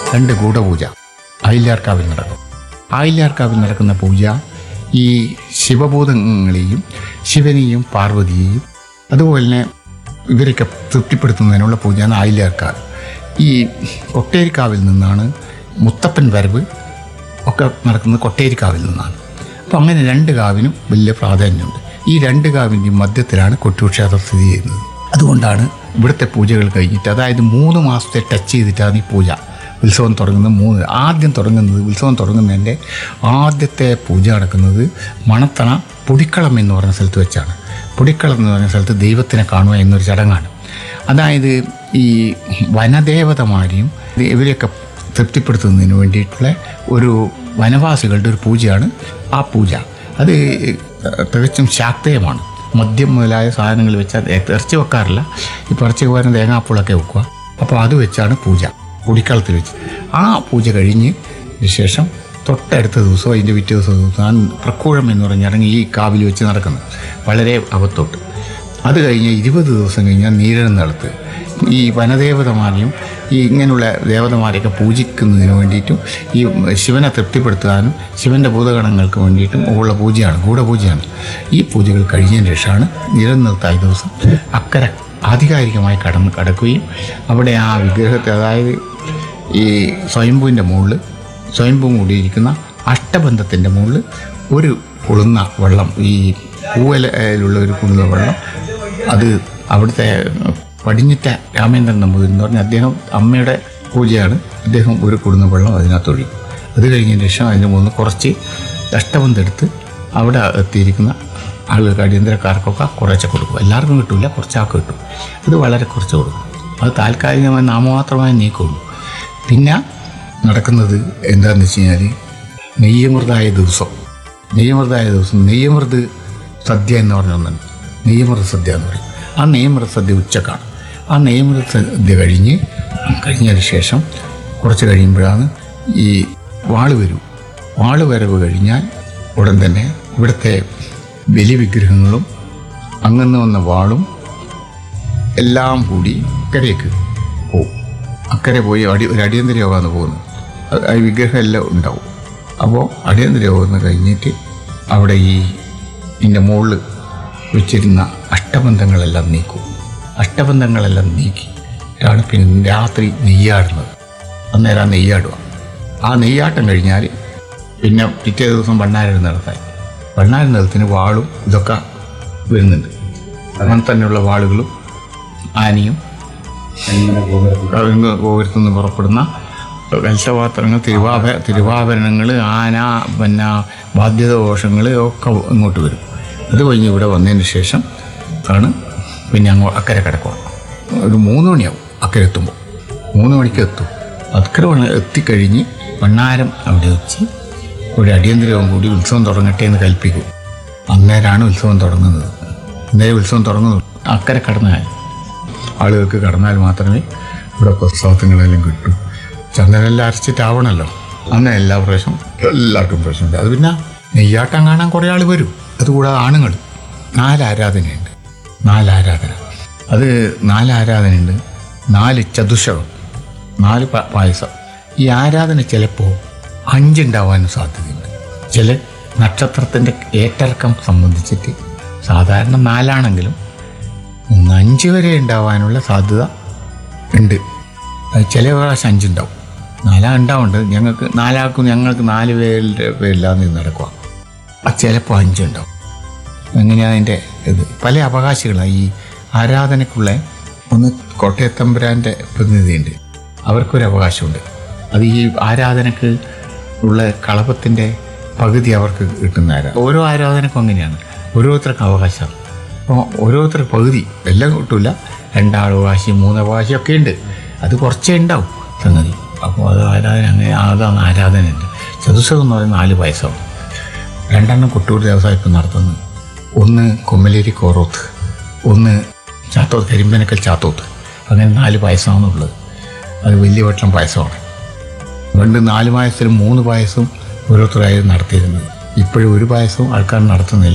രണ്ട് ഗൂഢപൂജ ആയില്യാർക്കാവിൽ നടക്കും ആയില്യാർക്കാവിൽ നടക്കുന്ന പൂജ ഈ ശിവഭൂതങ്ങളെയും ശിവനെയും പാർവതിയെയും അതുപോലെ തന്നെ ഇവരൊക്കെ തൃപ്തിപ്പെടുത്തുന്നതിനുള്ള പൂജയാണ് ആയില്യാർക്കാവ് ഈ കൊട്ടേരിക്കാവിൽ നിന്നാണ് മുത്തപ്പൻ വരവ് ഒക്കെ നടക്കുന്നത് കൊട്ടേരിക്കാവിൽ നിന്നാണ് അപ്പോൾ അങ്ങനെ രണ്ട് കാവിനും വലിയ പ്രാധാന്യമുണ്ട് ഈ രണ്ട് കാവിൻ്റെയും മധ്യത്തിലാണ് കൊട്ടൂർ ക്ഷേത്രം സ്ഥിതി ചെയ്യുന്നത് അതുകൊണ്ടാണ് ഇവിടുത്തെ പൂജകൾ കഴിഞ്ഞിട്ട് അതായത് മൂന്ന് മാസത്തെ ടച്ച് ചെയ്തിട്ടാണ് ഈ പൂജ ഉത്സവം തുടങ്ങുന്നത് മൂന്ന് ആദ്യം തുടങ്ങുന്നത് ഉത്സവം തുടങ്ങുന്നതിൻ്റെ ആദ്യത്തെ പൂജ നടക്കുന്നത് മണത്തണ പൊടിക്കളം എന്ന് പറഞ്ഞ സ്ഥലത്ത് വെച്ചാണ് പൊടിക്കളം എന്ന് പറഞ്ഞ സ്ഥലത്ത് ദൈവത്തിനെ കാണുക എന്നൊരു ചടങ്ങാണ് അതായത് ഈ വനദേവതമാരെയും ഇവരെയൊക്കെ തൃപ്തിപ്പെടുത്തുന്നതിന് വേണ്ടിയിട്ടുള്ള ഒരു വനവാസികളുടെ ഒരു പൂജയാണ് ആ പൂജ അത് തികച്ചും ശാക്തേയമാണ് മദ്യം മുതലായ സാധനങ്ങൾ വെച്ചാൽ ഇറച്ചി വെക്കാറില്ല ഇപ്പോൾ ഇറച്ചി വെക്കാനും തേങ്ങാപ്പൂളൊക്കെ വെക്കുക അപ്പോൾ അത് വെച്ചാണ് പൂജ കുടിക്കളത്തിൽ വെച്ച് ആ പൂജ കഴിഞ്ഞ് ശേഷം തൊട്ടടുത്ത ദിവസം അതിൻ്റെ പിറ്റേ ദിവസം ദിവസം പ്രക്കൂഴം എന്ന് പറഞ്ഞ ചടങ്ങ് ഈ കാവിൽ വെച്ച് നടക്കുന്നത് വളരെ അകത്തോട്ട് അത് കഴിഞ്ഞ് ഇരുപത് ദിവസം കഴിഞ്ഞാൽ നീരെഴുന്നള്ളത്ത് ഈ വനദേവതമാരെയും ഈ ഇങ്ങനെയുള്ള ദേവതമാരെയൊക്കെ പൂജിക്കുന്നതിന് വേണ്ടിയിട്ടും ഈ ശിവനെ തൃപ്തിപ്പെടുത്താനും ശിവൻ്റെ ഭൂതഗണങ്ങൾക്ക് വേണ്ടിയിട്ടും ഉള്ള പൂജയാണ് ഗൂഢപൂജയാണ് ഈ പൂജകൾ കഴിഞ്ഞതിന് ശേഷമാണ് നിലനിർത്തായ ദിവസം അക്കരെ ആധികാരികമായി കടന്ന് കടക്കുകയും അവിടെ ആ വിഗ്രഹത്തെ അതായത് ഈ സ്വയംഭൂവിൻ്റെ മുകളിൽ സ്വയംഭൂ മൂടിയിരിക്കുന്ന അഷ്ടബന്ധത്തിൻ്റെ മുകളിൽ ഒരു കുളുന്ന വെള്ളം ഈ പൂവലയിലുള്ള ഒരു കുളുന്ന വെള്ളം അത് അവിടുത്തെ പടിഞ്ഞിറ്റ രാമേന്ദ്രൻ നമ്പൂതിരി എന്ന് പറഞ്ഞ അദ്ദേഹം അമ്മയുടെ പൂജയാണ് അദ്ദേഹം ഒരു കുടുന്ന വെള്ളം അതിനകത്ത് ഒഴിക്കും അത് കഴിഞ്ഞതിന് ശേഷം അതിന് മുന്ന് കുറച്ച് അഷ്ടബന്ധം എടുത്ത് അവിടെ എത്തിയിരിക്കുന്ന ആളുകൾക്ക് അടിയന്തരക്കാർക്കൊക്കെ കുറേശ്ശെ കൊടുക്കും എല്ലാവർക്കും കിട്ടില്ല കുറച്ചാൾക്ക് കിട്ടും അത് വളരെ കുറച്ച് കൊടുക്കും അത് താൽക്കാലികമായി നാമമാത്രമായി നീക്കുള്ളൂ പിന്നെ നടക്കുന്നത് എന്താണെന്ന് വെച്ച് കഴിഞ്ഞാൽ നെയ്യമൃതായ ദിവസം നെയ്യമൃതായ ദിവസം നെയ്യമൃത് സദ്യ എന്ന് പറഞ്ഞ ഒന്നുണ്ട് നെയ്യമൃത സദ്യ എന്ന് പറയും ആ നെയ്യമൃത സദ്യ ഉച്ചക്കാണ് ആ നെയ്യമൃത സദ്യ കഴിഞ്ഞ് കഴിഞ്ഞതിന് ശേഷം കുറച്ച് കഴിയുമ്പോഴാണ് ഈ വാള് വരൂ വാള് വരവ് കഴിഞ്ഞാൽ ഉടൻ തന്നെ ഇവിടുത്തെ ബലി വിഗ്രഹങ്ങളും അങ്ങനെ വന്ന വാളും എല്ലാം കൂടി അക്കരയ്ക്ക് പോവും അക്കരെ പോയി അടി ഒരു അടിയന്തര യോഗമാണ് പോകുന്നത് അത് ആ വിഗ്രഹം എല്ലാം ഉണ്ടാവും അപ്പോൾ അടിയന്തര യോഗം കഴിഞ്ഞിട്ട് അവിടെ ഈ ഇതിൻ്റെ മുകളിൽ വെച്ചിരുന്ന അഷ്ടബന്ധങ്ങളെല്ലാം നീക്കും അഷ്ടബന്ധങ്ങളെല്ലാം നീക്കിയിട്ടാണ് പിന്നെ രാത്രി നെയ്യാടുന്നത് അന്നേരം ആ നെയ്യാടുക ആ നെയ്യാട്ടം കഴിഞ്ഞാൽ പിന്നെ പിറ്റേ ദിവസം ഭണ്ണാരം നടത്താൻ ഭണ്ണാരം നിലത്തിന് വാളും ഇതൊക്കെ വരുന്നുണ്ട് അങ്ങനെ തന്നെയുള്ള വാളുകളും ആനയും കവിങ്ങ് ഗോപുരത്തു നിന്ന് പുറപ്പെടുന്ന കൽസപാത്രങ്ങൾ തിരുവാഭ തിരുവാഭരണങ്ങൾ ആന പിന്നെ ബാധ്യതദോഷങ്ങൾ ഒക്കെ ഇങ്ങോട്ട് വരും അത് കഴിഞ്ഞ് ഇവിടെ വന്നതിന് ശേഷം ആണ് പിന്നെ അങ്ങോ അക്കരെ കിടക്കുക ഒരു മൂന്ന് മണിയാവും അക്കരെ എത്തുമ്പോൾ മൂന്ന് മണിക്ക് എത്തും അക്കരെ വന്ന് എത്തിക്കഴിഞ്ഞ് വണ്ണാരം അവിടെ വെച്ച് ഒരു അടിയന്തരവും കൂടി ഉത്സവം തുടങ്ങട്ടെ എന്ന് കൽപ്പിക്കും അന്നേരമാണ് ഉത്സവം തുടങ്ങുന്നത് അന്നേരം ഉത്സവം തുടങ്ങുന്നത് അക്കരെ കടന്നാൽ ആളുകൾക്ക് കടന്നാൽ മാത്രമേ ഇവിടെ പുസ്തകങ്ങളെല്ലാം കിട്ടൂ ചന്ദനെല്ലാം അരച്ചിട്ടാവണമല്ലോ അന്ന് എല്ലാ പ്രാവശ്യം എല്ലാവർക്കും പ്രശ്നമുണ്ട് അത് പിന്നെ നെയ്യാട്ടം കാണാൻ കുറേ ആൾ വരും അതുകൂടാതെ ആണുങ്ങൾ നാല് ആരാധനയുണ്ട് നാല് ആരാധന അത് നാല് ആരാധനയുണ്ട് നാല് ചതുശകം നാല് പ- പായസം ഈ ആരാധന ചിലപ്പോൾ അഞ്ചുണ്ടാവാനും സാധ്യതയുണ്ട് ചില നക്ഷത്രത്തിൻ്റെ ഏറ്റിറക്കം സംബന്ധിച്ചിട്ട് സാധാരണ നാലാണെങ്കിലും ഒന്ന് അഞ്ച് വരെ ഉണ്ടാവാനുള്ള സാധ്യത ഉണ്ട് അത് ചില പ്രാവശ്യം അഞ്ചുണ്ടാവും നാലാ ഉണ്ടാവുന്നുണ്ട് ഞങ്ങൾക്ക് നാലാൾക്കും ഞങ്ങൾക്ക് നാല് പേരുടെ പേരില്ലാന്ന് ഇത് നടക്കുക അത് ചിലപ്പോൾ അഞ്ചുണ്ടാവും എങ്ങനെയാണ് അതിൻ്റെ ഇത് പല അവകാശികളാണ് ഈ ആരാധനയ്ക്കുള്ള ഒന്ന് കോട്ടയത്തമ്പുരാൻ്റെ പ്രതിനിധിയുണ്ട് അവർക്കൊരു അവകാശമുണ്ട് അത് ഈ ആരാധനക്ക് ഉള്ള കളപത്തിൻ്റെ പകുതി അവർക്ക് കിട്ടുന്ന ആരാധന ഓരോ ആരാധനക്കും അങ്ങനെയാണ് ഓരോരുത്തർക്കും അവകാശം അപ്പോൾ ഓരോരുത്തർക്ക് പകുതി എല്ലാം കിട്ടില്ല രണ്ടാവകാശി മൂന്നവകാശി ഒക്കെ ഉണ്ട് അത് കുറച്ചേ ഉണ്ടാവും സംഗതി അപ്പോൾ അത് ആരാധന അങ്ങനെ അതാണ് ആരാധനയുണ്ട് ചതുശകം എന്ന് പറയുന്നത് നാല് വയസ്സാവും രണ്ടെണ്ണം കൊട്ടൂർ ദേവസ്വം ഇപ്പം നടത്തുന്നത് ഒന്ന് കൊമ്മലേരി കോറോത്ത് ഒന്ന് ചാത്തോത്ത് കരിമ്പനക്കൽ ചാത്തോത്ത് അങ്ങനെ നാല് പായസമാണുള്ളത് അത് വലിയ വട്ടം പായസമാണ് പണ്ട് നാല് പായസത്തിലും മൂന്ന് പായസവും ഓരോരുത്തരായിരുന്നു നടത്തിയിരുന്നത് ഇപ്പോഴും ഒരു പായസവും ആൾക്കാർ നടത്തുന്നില്ല